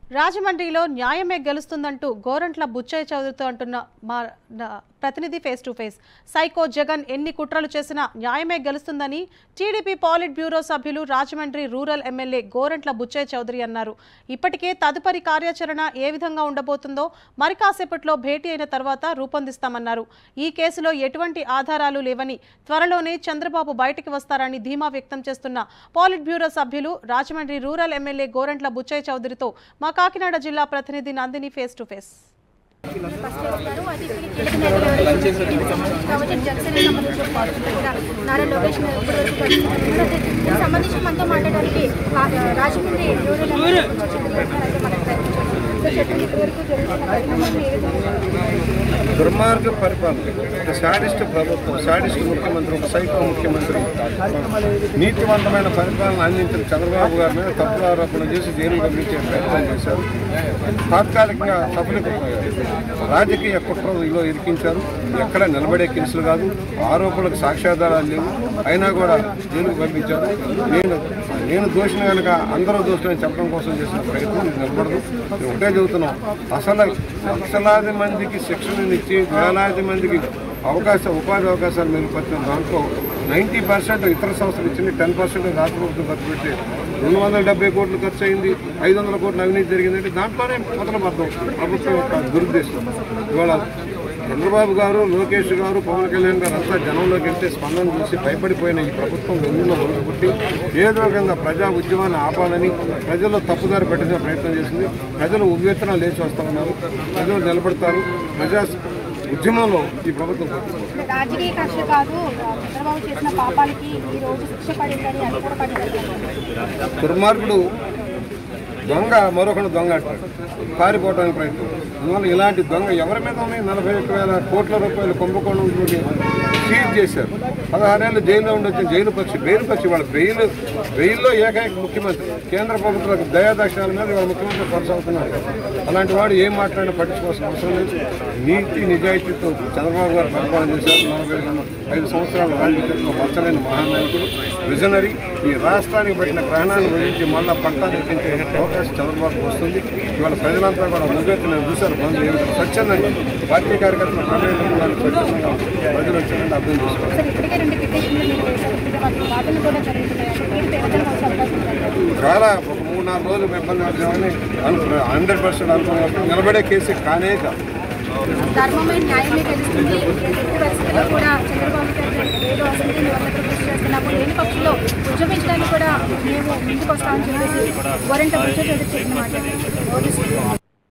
రాజమండ్రిలో న్యాయమే గెలుస్తుందంటూ గోరంట్ల బుచ్చయ్య చౌదరితో అంటున్న మా నా ప్రతినిధి face to face psycho Jagan ఎన్ని కుట్రలు చేసినా న్యాయమే గెలుస్తుందని టీడీపీ పాలిట్ బ్యూరో సభ్యులు రాజమండ్రి రూరల్ ఎమ్మెల్యే గోరంట్ల బుచ్చయ్య చౌదరి అన్నారు ఇప్పటికే తదుపరి కార్యాచరణ ఏ విధంగా ఉండబోతుందో మరి కాసేపట్లో భేటీ అయిన తర్వాత రూపొందిస్తామన్నారు ఈ కేసులో ఎటువంటి ఆధారాలు లేవని త్వరలోనే చంద్రబాబు బయటికి వస్తారని ధీమా వ్యక్తం చేస్తున్న పాలిట్ బ్యూరో సభ్యులు రాజమండ్రి రూరల్ ఎమ్మెల్యే గోరంట్ల బుచ్చయ్య చౌదరితో మా కాకినాడ జిల్లా ప్రతినిధి Nandini face to face first వస్తారు అది ఇప్పటికి కీలక నేతలు దీనికి సంబంధించి కాబట్టి జనసేనకి సంబంధించిన పార్టీ నారా లోకేష్ గారు ఇప్పటివరకు కలిసి దీనికి సంబంధించి మనతో మాట్లాడడానికి ఆ, రాజమండ్రి రూరల్ ఎమ్మెల్యే అయితే మనకు ప్రయత్నించారు సో చెప్పండి ఇప్పటివరకు జరుగుతున్న పరిణామాలు ఏ విధంగా దుర్మార్గ పరిపాలన ఒక శాడిస్ట్ ప్రభుత్వం శాడిస్ట్ ముఖ్యమంత్రి ఒక సైకో ముఖ్యమంత్రి నీతివంతమైన పరిపాలన అందించిన చంద్రబాబు గారి మీద తప్పుడు ఆరోపణ చేసి జైలు పంపించే ప్రయత్నం చేశారు తాత్కాలికంగా సఫలీకృతమయ్యారు రాజకీయ కుట్రలో ఇరికించారు ఎక్కడ నిలబడే కేసులు కాదు ఆరోపణలకు సాక్ష్యాధారాలు లేవు అయినా కూడా జైలుకు పంపించారు నేను నేను దోషిని కనుక అందరూ దోషులని చెప్పడం కోసం చేసిన ప్రయత్నం ఇది నిలబడదు మేము ఒకటే చెబుతున్నాం అసలు లక్షలాది మందికి శిక్షణనిచ్చి వేలాది మందికి అవకాశ ఉపాధి అవకాశాలు మెరుగుపరిచిన దాంట్లో నైంటీ పర్సెంట్ ఇతర సంస్థలు ఇచ్చింది టెన్ పర్సెంట్ రాష్ట్ర ప్రభుత్వం ఖర్చు పెట్టి రెండు వందల డెబ్బై కోట్లు ఖర్చు అయింది ఐదు వందల కోట్లు అవినీతి జరిగిందంటే దాంట్లోనే మొదలు పడతాం ప్రభుత్వం యొక్క దురుద్దేశం ఇవాళ చంద్రబాబు గారు లోకేష్ గారు పవన్ కళ్యాణ్ గారు అంతా జనంలోకి వెళ్తే స్పందన చూసి భయపడిపోయిన ఈ ప్రభుత్వం వెన్నులో మొదలుపెట్టి ఏదో విధంగా ప్రజా ఉద్యమాన్ని ఆపాలని ప్రజల్లో తప్పుదారి పెట్టిన ప్రయత్నం చేసింది ప్రజలు ఉవ్వెత్తున లేచి వస్తా ఉన్నారు ప్రజలు నిలబడతారు ప్రజా ఉద్యమంలో ఈ ప్రభుత్వం కొట్టుకుంటుంది. రాజకీయ కక్ష కాదు చంద్రబాబు చేసిన పాపాలకి ఈ రోజు శిక్ష పడిందని అది కూడా పడిందని దుర్మార్గుడు దొంగ మరొకడు దొంగ అంటాడు పారిపోవడానికి ప్రయత్నం అందువల్ల ఇలాంటి దొంగ ఎవరి మీద ఉన్నాయి నలభై ఒక్క వేల కోట్ల రూపాయలు కుంభకోణం సీజ్ చేశారు పదహారేళ్ళు జైల్లో ఉండొచ్చిన జైలు పక్షి బెయిల్ పక్షి వాళ్ళ బెయిల్ బెయిల్లో ఏకైక ముఖ్యమంత్రి కేంద్ర ప్రభుత్వాలకు దయాదక్షాల మీద వాళ్ళ ముఖ్యమంత్రి కొనసాగుతున్నారు అలాంటి వాడు ఏం మాట్లాడినా పట్టించుకోవాల్సిన అవసరం లేదు నీతి నిజాయితీతో చంద్రబాబు గారు పరిపాలన చేశారు నలభై ఐదు సంవత్సరాల రాజకీయంలో మచ్చలేని మహానాయకుడు విజనరీ ఈ రాష్ట్రానికి పెట్టిన గ్రహణాన్ని వదిలించి మళ్ళా పట్టాలు ఎక్కించే అవకాశం చంద్రబాబు వస్తుంది ఇవాళ ప్రజలంతా కూడా ముందెత్తి నేను చూశారు బంధు ఏ విధంగా స్వచ్ఛందంగా పార్టీ కార్యకర్తలు ప్రజలు స్వచ్ఛందంగా ప్రజలు వచ్చినట్టు అర్థం చేసుకోవాలి సార్ ఇప్పటికే రెండు పిటిషన్లు మీరు వేశారు ఇప్పుడు వాటి వాదనలు కూడా జరుగుతున్నాయి తీర్పు ఏ విధంగా వచ్చే అవకాశం ఉంది చాలా ఒక మూడు నాలుగు రోజులు ఇబ్బంది అవుతామని అనుకున్నా హండ్రెడ్ పర్సెంట్ అనుకున్నాం నిలబడే కేసు కానే కాదు ధర్మమే న్యాయమే తెలుస్తుంది ఎట్టి పరిస్థితుల్లో కూడా చంద్రబాబు గారు ఏదో అసలు నిబంధనలు కృషి చేస్తున్నప్పుడు లేని పక్షంలో ఉద్యమించడానికి కూడా మేము ముందుకు వస్తామని చెప్పేసి గోరంట బుచ్చ చదువు చెప్పిన మాట